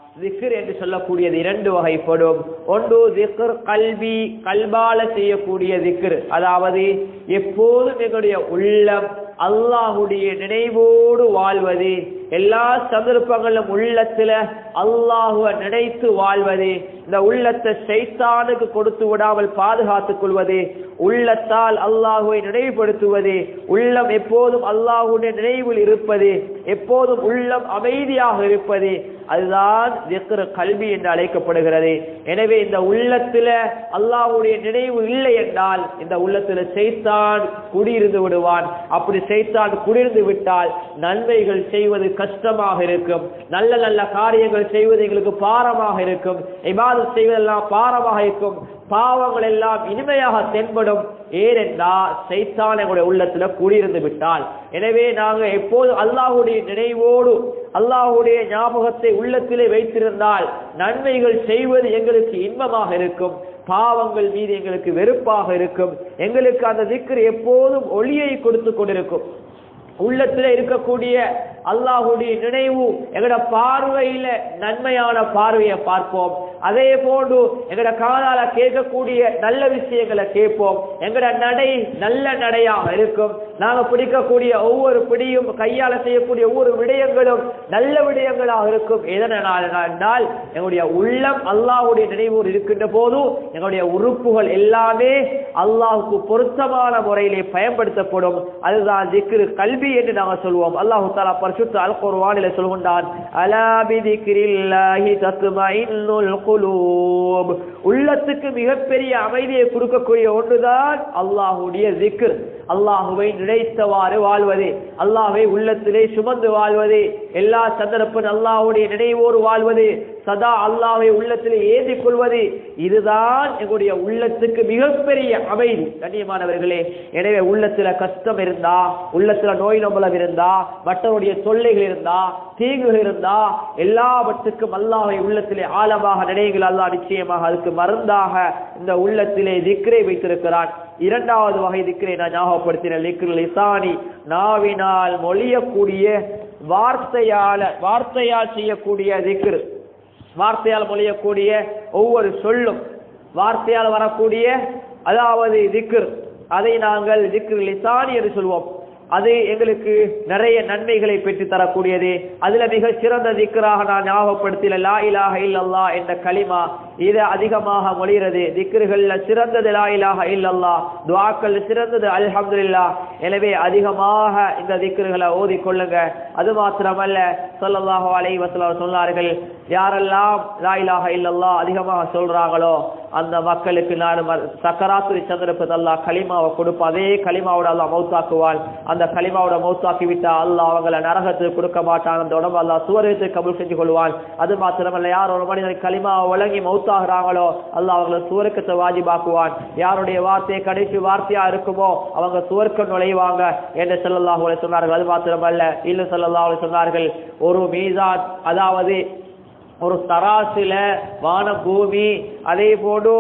திக்ர் என்று சொல்லக்கூடியது இரண்டு வகைப்படும் ஒன்று திக்ர் கல்வி கல்பால செய்யக்கூடிய திக்ர் அதாவது எப்போதும் எங்களுடைய உள்ளம் அல்லாஹுடைய நினைவோடு வாழ்வது எல்லா சந்தர்ப்பங்களிலும் உள்ளத்துல அல்லாஹுவ நினைத்து வாழ்வது இந்த உள்ளத்தை சைத்தானுக்கு கொடுத்து விடாமல் பாதுகாத்துக் கொள்வது உள்ளத்தால் அல்லாஹுவை நினைவுபடுத்துவது உள்ளம் எப்போதும் அல்லாஹுடைய நினைவில் இருப்பது எப்போதும் உள்ளம் அமைதியாக இருப்பது அதுதான் திக்ரு கல்வி என்று அழைக்கப்படுகிறது எனவே இந்த உள்ளத்துல அல்லாஹுடைய நினைவு இல்லை என்றால் இந்த உள்ளத்துல செய்தான் குடியிருந்து விடுவான் அப்படி செய்தான் குடியிருந்து விட்டால் நன்மைகள் செய்வது கஷ்டமாக இருக்கும் நல்ல நல்ல காரியங்கள் செய்வது எங்களுக்கு பாரமாக இருக்கும் இபாதத் செய்வதெல்லாம் பாரமாக இருக்கும் பாவங்கள் எல்லாம் இனிமையாக தென்படும் ஏனென்றால் சைத்தான் எங்களுடைய உள்ளத்துல குடியிருந்து விட்டால் எனவே நாங்க எப்போது அல்லாஹுடைய நினைவோடு அல்லாஹுடைய ஞாபகத்தை உள்ளத்திலே வைத்திருந்தால் நன்மைகள் செய்வது எங்களுக்கு இன்பமாக இருக்கும் பாவங்கள் மீது எங்களுக்கு வெறுப்பாக இருக்கும் எங்களுக்கு அந்த திக்ரு எப்போதும் ஒளியை கொடுத்து கொண்டிருக்கும் உள்ளத்துல இருக்கக்கூடிய அல்லாஹுடைய நினைவு எங்கட பார்வையில நன்மையான பார்வையை பார்ப்போம் அதே போன்று எங்கட காதால கேட்கக்கூடிய நல்ல விஷயங்களை கேட்போம் எங்கட நடை நல்ல நடையாக இருக்கும் நாங்க பிடிக்கக்கூடிய ஒவ்வொரு பிடியும் கையால செய்யக்கூடிய ஒவ்வொரு விடயங்களும் நல்ல விடயங்களாக இருக்கும் எதனால் என்றால் எங்களுடைய உள்ளம் அல்லாஹுடைய நினைவோடு இருக்கின்ற போது எங்களுடைய உறுப்புகள் எல்லாமே அல்லாஹுக்கு பொருத்தமான முறையிலே பயன்படுத்தப்படும் அதுதான் திக்ரு கல்வி என்று நாங்கள் சொல்வோம் அல்லாஹு தாலா பரிசுத்த அல் குர்ஆனிலே சொல்கின்றான் அலா பிதிக்ரில்லாஹி தத்மஇன்னுல் குலூப் உள்ளத்துக்கு மிகப்பெரிய அமைதியை கொடுக்கக்கூடிய ஒன்றுதான் அல்லாஹ்வுடைய zikr அல்லாஹுவை நினைத்தவாறு வாழ்வது அல்லாஹ்வை உள்ளத்திலே சுமந்து வாழ்வது எல்லா சந்தர்ப்பம் அல்லாஹ்வுடைய நினைவோடு வாழ்வது சதா அல்லாஹ்வை உள்ளத்திலே ஏந்திக் கொள்வது இதுதான் எங்களுடைய உள்ளத்துக்கு மிகப்பெரிய அமைதி கண்ணியமானவர்களே எனவே உள்ளத்துல கஷ்டம் இருந்தா உள்ளத்துல நோய் நம்பலம் இருந்தா மற்றவருடைய தொல்லைகள் இருந்தா தீங்குகள் இருந்தா எல்லாவற்றுக்கும் அல்லாஹ்வை உள்ளத்திலே ஆழமாக நினைவுகள் அல்லாஹ் நிச்சயமாக அதுக்கு மருந்தாக இந்த உள்ளத்திலே திக்ரை வைத்திருக்கிறான் இரண்டாவது வகை திக்ரை நான் ஞாபகப்படுத்தின லிக்ரு லிசானி நாவினால் மொழியக்கூடிய வார்த்தையால வார்த்தையால் செய்யக்கூடிய திக்ரு வார்த்தையால் மொழியக்கூடிய ஒவ்வொரு சொல்லும் வார்த்தையால் வரக்கூடிய அதாவது திக்ர் அதை நாங்கள் திக்ரு லிசானி என்று சொல்வோம் அது எங்களுக்கு நிறைய நன்மைகளை பெற்று தரக்கூடியது அதுல மிக சிறந்த திக்கராக நான் ஞாபகப்படுத்தின லா இலாஹ இல்லல்லா என்ற களிமா இது அதிகமாக மொழிகிறது திக்ருகள்ல சிறந்தது லா இலாஹ இல்லல்லா துவாக்கள் சிறந்தது அல்ஹம்துலில்லா எனவே அதிகமாக இந்த திக்ருகளை ஓதிக்கொள்ளுங்க அது மாத்திரமல்ல ஸல்லல்லாஹு அலைஹி வஸல்லம் சொன்னார்கள் யாரெல்லாம் லா இலாஹ இல்லல்லா அதிகமாக சொல்றாங்களோ அந்த மக்களுக்கு நான் சக்கராத்துரி சந்திரப்பது அல்லாஹ் களிமாவை கொடுப்போம் அதே களிமாவோட அல்லாஹ் மௌத்தாக்குவான் அந்த களிமாவோட மௌத்தாக்கி விட்டா அல்லாஹ் அவங்களை நரகத்துக்கு கொடுக்க மாட்டான் அந்த உடம்பு அல்லாஹ் சுவரத்தை கபூல் செஞ்சு கொள்வான் அது மாத்திரமல்ல யார் ஒரு மனிதன் களிமாவை வழங்கி மௌத்தாகிறாங்களோ அல்லாஹ் அவங்களை சுவர்க்கத்தை வாஜிபாக்குவான் யாருடைய வார்த்தை கடைசி வார்த்தையா இருக்குமோ அவங்க சுவர்க்கம் நுழைவாங்க என்று ஸல்லல்லாஹு அலைஹி சொன்னார்கள் அது மாத்திரமல்ல இல்ல ஸல்லல்லாஹு அலைஹி சொன்னார்கள் ஒரு மீசான் அதாவது ஒரு தராசில வான பூமி அதே போன்று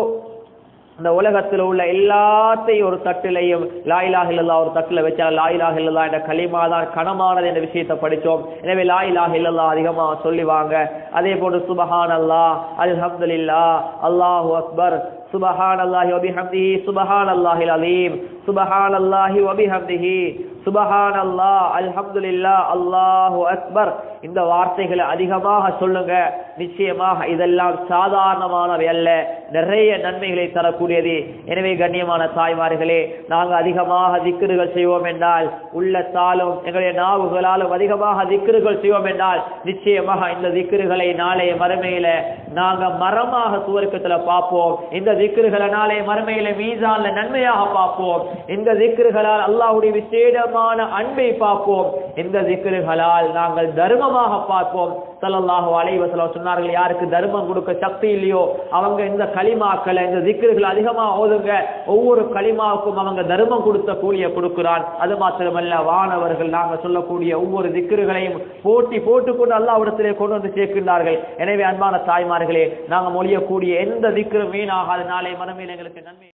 இந்த உலகத்தில் உள்ள எல்லாத்தையும் ஒரு தட்டிலையும் லாயிலாக இல்லல்லா ஒரு தட்டில் வச்சா லாயிலாக இல்லல்லா என்ற களிமா தான் கனமானது என்ற விஷயத்தை படித்தோம் எனவே லாயிலாக இல்லல்லா அதிகமாக சொல்லி வாங்க அதே போன்று சுபஹான் அல்லா அல்ஹம்துலில்லா அல்லாஹு அக்பர் சுபஹான் அல்லாஹி வபிஹம்திஹி சுபஹான் அல்லாஹில் அலீம் சுபஹான் அல்லாஹி வபிஹம்திஹி சுபஹான் அல்லாஹ் அல்ஹம்துலில்லா அல்லாஹு அக்பர் இந்த வார்த்தைகளை அதிகமாக சொல்லுங்க நிச்சயமாக இதெல்லாம் சாதாரணமானவை அல்ல நிறைய நன்மைகளை தரக்கூடியது எனவே கண்ணியமான தாய்மார்களே நாங்கள் அதிகமாக திக்கிறுகள் செய்வோம் என்றால் உள்ளத்தாலும் எங்களுடைய நாவுகளாலும் அதிகமாக திக்கிறுகள் செய்வோம் என்றால் நிச்சயமாக இந்த திக்கிறுகளை நாளைய மறுமையில நாங்க மரமாக சுவர்க்கத்துல பார்ப்போம் இந்த திக்கிறுகளை நாளைய மறுமையில மீசான்ல நன்மையாக பார்ப்போம் இந்த திக்கிறுகளால் அல்லாஹ்வுடைய விசேடமான அன்பை பார்ப்போம் இந்த திக்கிறுகளால் நாங்கள் தர்மமாக பார்ப்போம் ஸல்லல்லாஹு அலைஹி வஸல்லம் சொன்னார்கள் யாருக்கு தர்மம் கொடுக்க சக்தி இல்லையோ அவங்க இந்த களிமாக்களை இந்த திக்ருகள் அதிகமா ஓதுங்க ஒவ்வொரு களிமாவுக்கும் அவங்க தர்மம் கொடுத்த கூலிய கொடுக்கிறான் அது மாத்திரமல்ல வானவர்கள் நாங்க சொல்லக்கூடிய ஒவ்வொரு திக்ருகளையும் போட்டி போட்டுக்கொண்டு அல்லாவிடத்திலே கொண்டு வந்து சேர்க்கின்றார்கள் எனவே அன்பான தாய்மார்களே நாங்க மொழியக்கூடிய எந்த திக்ரும் வீணாகாது நாளை மனமையில் எங்களுக்கு நன்மை